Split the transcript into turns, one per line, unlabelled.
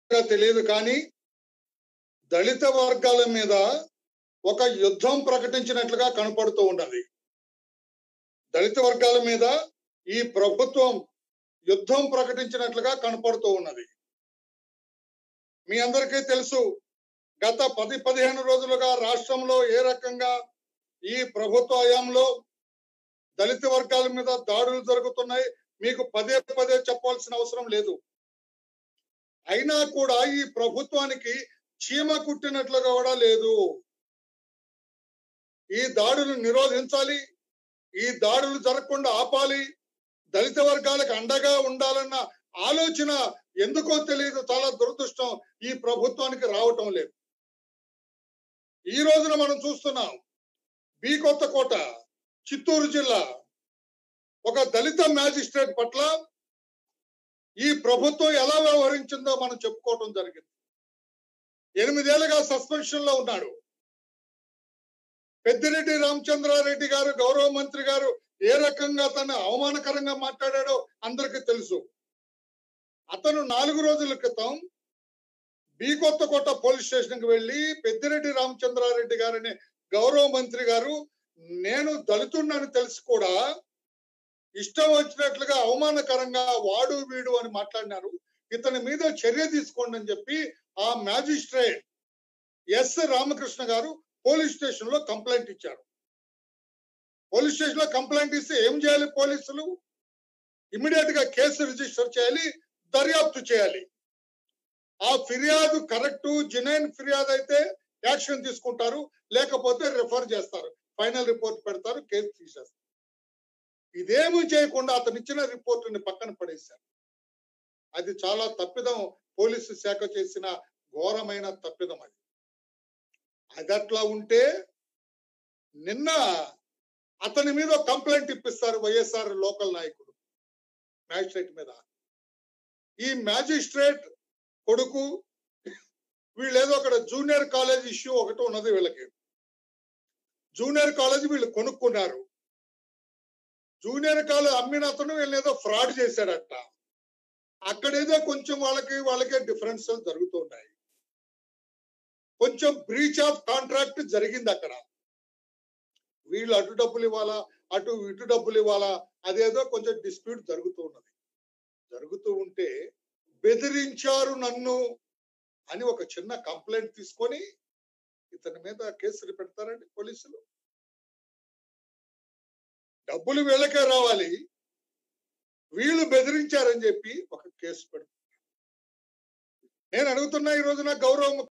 తెలియదు కానీ దళిత వర్గాల మీద ఒక యుద్ధం ప్రకటించినట్లుగా కనపడుతూ ఉన్నది దళిత వర్గాల మీద ఈ ప్రభుత్వం యుద్ధం ప్రకటించినట్లుగా కనపడుతూ ఉన్నది మీ అందరికీ తెలుసు గత పది పదిహేను రోజులుగా రాష్ట్రంలో ఏ రకంగా ఈ ప్రభుత్వ హయాంలో దళిత వర్గాల మీద దాడులు జరుగుతున్నాయి మీకు పదే పదే చెప్పాల్సిన అవసరం లేదు అయినా కూడా ఈ ప్రభుత్వానికి చీమ కుట్టినట్లుగా కూడా లేదు ఈ దాడులు నిరోధించాలి ఈ దాడులు జరగకుండా ఆపాలి దళిత వర్గాలకు అండగా ఉండాలన్న ఆలోచన ఎందుకో తెలియదు చాలా దురదృష్టం ఈ ప్రభుత్వానికి రావటం లేదు ఈ రోజున మనం చూస్తున్నాం బి కొత్తకోట చిత్తూరు జిల్లా ఒక దళిత మ్యాజిస్ట్రేట్ పట్ల ఈ ప్రభుత్వం ఎలా వ్యవహరించిందో మనం చెప్పుకోవటం జరిగింది ఎనిమిదేళ్లుగా సస్పెన్షన్ లో ఉన్నాడు పెద్దిరెడ్డి రామచంద్రారెడ్డి గారు గౌరవ మంత్రి గారు ఏ రకంగా తను అవమానకరంగా మాట్లాడాడో అందరికీ తెలుసు అతను నాలుగు రోజుల క్రితం బి కొత్తకోట పోలీస్ స్టేషన్ కి వెళ్లి పెద్దిరెడ్డి రామచంద్రారెడ్డి గారని గౌరవ మంత్రి గారు నేను దళితుడినని తెలిసి కూడా ఇష్టం వచ్చినట్లుగా అవమానకరంగా వాడు వీడు అని మాట్లాడినారు ఇతని మీద చర్య తీసుకోండి అని చెప్పి ఆ మ్యాజిస్ట్రేట్ ఎస్ రామకృష్ణ గారు పోలీస్ స్టేషన్ లో కంప్లైంట్ ఇచ్చారు పోలీస్ స్టేషన్ లో కంప్లైంట్ ఇస్తే ఏం చేయాలి పోలీసులు ఇమీడియట్ గా కేసు రిజిస్టర్ చేయాలి దర్యాప్తు చేయాలి ఆ ఫిర్యాదు కరెక్ట్ జెన్యున్ ఫిర్యాదు అయితే యాక్షన్ తీసుకుంటారు లేకపోతే రిఫర్ చేస్తారు ఫైనల్ రిపోర్ట్ పెడతారు కేసు తీసేస్తారు ఇదేమీ చేయకుండా అతను ఇచ్చిన రిపోర్టుని పక్కన పడేశారు అది చాలా తప్పిదం పోలీసు శాఖ చేసిన ఘోరమైన తప్పిదం అది అది అట్లా ఉంటే నిన్న అతని మీద కంప్లైంట్ ఇప్పిస్తారు వైఎస్ఆర్ లోకల్ నాయకుడు మ్యాజిస్ట్రేట్ మీద ఈ మ్యాజిస్ట్రేట్ కొడుకు వీళ్ళు ఏదో అక్కడ జూనియర్ కాలేజ్ ఇష్యూ ఒకటి ఉన్నది వీళ్ళకి జూనియర్ కాలేజ్ వీళ్ళు కొనుక్కున్నారు జూనియర్ కాలేజ్ అమ్మిన అతను వీళ్ళని ఏదో ఫ్రాడ్ చేశాడట అక్కడేదో కొంచెం వాళ్ళకి వాళ్ళకే డిఫరెన్స్ జరుగుతున్నాయి కొంచెం బ్రీచ్ ఆఫ్ కాంట్రాక్ట్ జరిగింది అక్కడ వీళ్ళు అటు డబ్బులు ఇవ్వాలా అటు ఇటు డబ్బులు ఇవ్వాలా అదేదో కొంచెం డిస్ప్యూట్ జరుగుతూ ఉన్నది జరుగుతూ ఉంటే బెదిరించారు నన్ను అని ఒక చిన్న కంప్లైంట్ తీసుకొని ఇతని మీద కేసులు పెడతారండి పోలీసులు డబ్బులు వీళ్ళకే రావాలి వీళ్ళు బెదిరించారని చెప్పి ఒక కేసు పెడతారు నేను అడుగుతున్నా ఈ రోజున గౌరవ